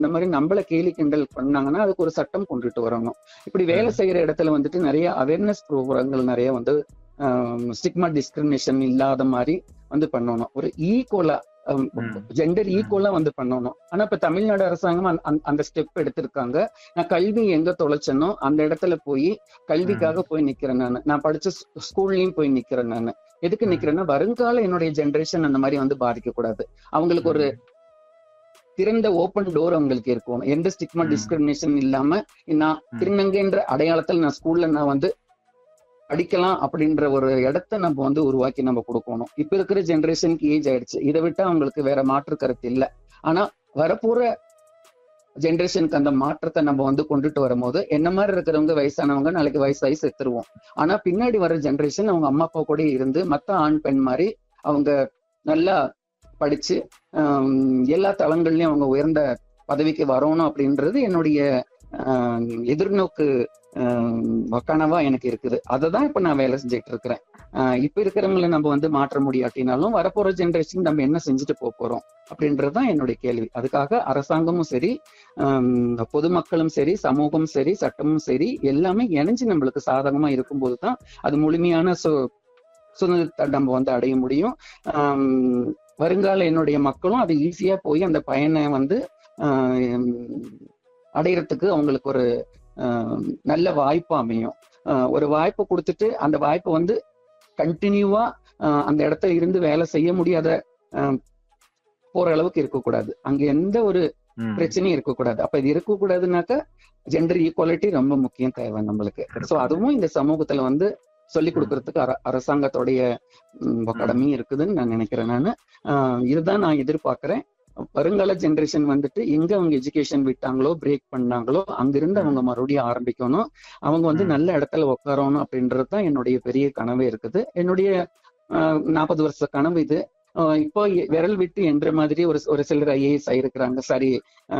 இந்த மாதிரி நம்மள கேலி கிண்டல் பண்ணாங்கன்னா அதுக்கு ஒரு சட்டம் கொண்டுட்டு வரணும் இப்படி வேலை செய்யற இடத்துல வந்துட்டு நிறைய அவேர்னஸ் ப்ரோக்ராம்கள் நிறைய வந்து ஸ்டிக்மா டிஸ்கிரிமினேஷன் இல்லாத மாதிரி வந்து பண்ணணும் ஒரு ஈக்குவலா ம். ஜெண்டர் ஈக்குவலா வந்து பண்ணணும் ஆனா இப்ப தமிழ்நாடு அரசாங்கம் அந்த- அந்த- அந்த ஸ்டெப் எடுத்திருக்காங்க நான் கல்வி எங்க தொலைச்சனோ அந்த இடத்துல போய் கல்விக்காக போய் நிக்கிறேன் நான் நான் படிச்ச ஸ்- ஸ்கூல்லயும் போய் நிக்கிறேன் நான் எதுக்கு ம். நிக்கிறேன்னா வருங்கால என்னுடைய ஜெனரேஷன் அந்த மாதிரி வந்து பாதிக்க கூடாது அவங்களுக்கு ஒரு திறந்த ஓப்பன் டோர் அவங்களுக்கு இருக்கும் எந்த ஸ்டிக்மா ம். டிஸ்கிரிமினேஷன் இல்லாம நான் ம். திருநங்கைன்ற அடையாளத்தில் நான் ஸ்கூல்ல நான் வந்து படிக்கலாம் அப்படின்ற ஒரு இடத்த நம்ம வந்து உருவாக்கி நம்ம கொடுக்கணும் இப்ப இருக்கிற ஜெனரேஷனுக்கு ஏஜ் ஆயிடுச்சு இதை விட்டா அவங்களுக்கு வேற மாற்று கருத்து இல்ல ஆனா வரப்போற ஜெனரேஷனுக்கு அந்த மாற்றத்தை நம்ம வந்து கொண்டுட்டு வரும்போது என்ன மாதிரி இருக்கிறவங்க வயசானவங்க நாளைக்கு வயசாகி செத்துருவோம் ஆனா பின்னாடி வர ஜெனரேஷன் அவங்க அம்மா அப்பா கூட இருந்து மத்த ஆண் பெண் மாதிரி அவங்க நல்லா படிச்சு ஆம், எல்லா தளங்கள்லயும் அவங்க உயர்ந்த பதவிக்கு வரணும் அப்படின்றது என்னுடைய ஆம், எதிர்நோக்கு ஆம், கனவா எனக்கு இருக்குது அதை தான் இப்ப நான் வேலை செஞ்சுட்டு இருக்கிறேன் ஆஹ் இப்ப இருக்கிறவங்கள நம்ம வந்து மாற்ற முடியாட்டினாலும் வரப்போற ஜெனரேஷன் நம்ம என்ன செஞ்சுட்டு போக போறோம் அப்படின்றது தான் என்னுடைய கேள்வி அதுக்காக அரசாங்கமும் சரி ஆம், பொதுமக்களும் சரி சமூகம் சரி சட்டமும் சரி எல்லாமே இணைஞ்சு நம்மளுக்கு சாதகமா இருக்கும்போது தான் அது முழுமையான சு சுதந்திரத்தை நம்ம வந்து அடைய முடியும் ஆம், வருங்கால என்னுடைய மக்களும் அது ஈஸியா போய் அந்த பயனை வந்து ஆஹ், அடையறதுக்கு அவங்களுக்கு ஒரு ஆஹ், நல்ல வாய்ப்பு அமையும் ஆஹ், ஒரு வாய்ப்பு கொடுத்துட்டு அந்த வாய்ப்பை வந்து கண்டினியூவா அந்த இடத்துல இருந்து வேலை செய்ய முடியாத ஆஹ், போற அளவுக்கு இருக்கக்கூடாது அங்க எந்த ஒரு ம். பிரச்சனையும் இருக்கக்கூடாது அப்ப இது இருக்கக்கூடாதுனாக்கா ஜெண்டர் ஈக்குவாலிட்டி ரொம்ப முக்கியம் தேவை நம்மளுக்கு சோ அதுவும் இந்த சமூகத்துல வந்து சொல்லி கொடுக்கறதுக்கு அர- அரசாங்கத்தோடைய ம், கடமையும் இருக்குதுன்னு நான் நினைக்கிறேன் நான் இதுதான் நான் எதிர்பார்க்கிறேன் வருங்கால ஜெனரேஷன் வந்துட்டு எங்க அவங்க எஜுகேஷன் விட்டாங்களோ பிரேக் பண்ணாங்களோ அங்கிருந்து ம். அவங்க மறுபடியும் ஆரம்பிக்கணும் அவங்க வந்து ம். நல்ல இடத்துல உட்காரணும் அப்படின்றது தான் என்னுடைய பெரிய கனவே இருக்குது என்னுடைய நாற்பது வருஷ கனவு இது ஆஹ் இப்போ எ- விரல் விட்டு என்ற மாதிரி ஒரு ஒரு சிலர் ஐஏஎஸ் ஆயிருக்கிறாங்க சாரி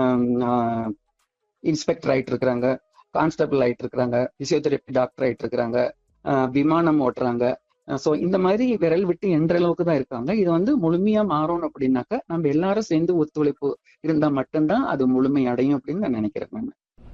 இன்ஸ்பெக்டர் ஆயிட்டு இருக்கிறாங்க கான்ஸ்டபிள் ஆயிட்டு இருக்கிறாங்க பிசியோதெரப்பி டாக்டர் ஆயிட்டு இருக்கிறாங்க ஆஹ் விமானம் ஓட்டுறாங்க ஸோ இந்த மாதிரி விரல் விட்டு என்ற அளவுக்கு தான் இருக்காங்க இது வந்து முழுமையா மாறணும் அப்படின்னாக்கா நம்ம எல்லாரும் சேர்ந்து ஒத்துழைப்பு இருந்தா மட்டும்தான் அது முழுமை அடையும் அப்படின்னு நான் நினைக்கிறேன் நான்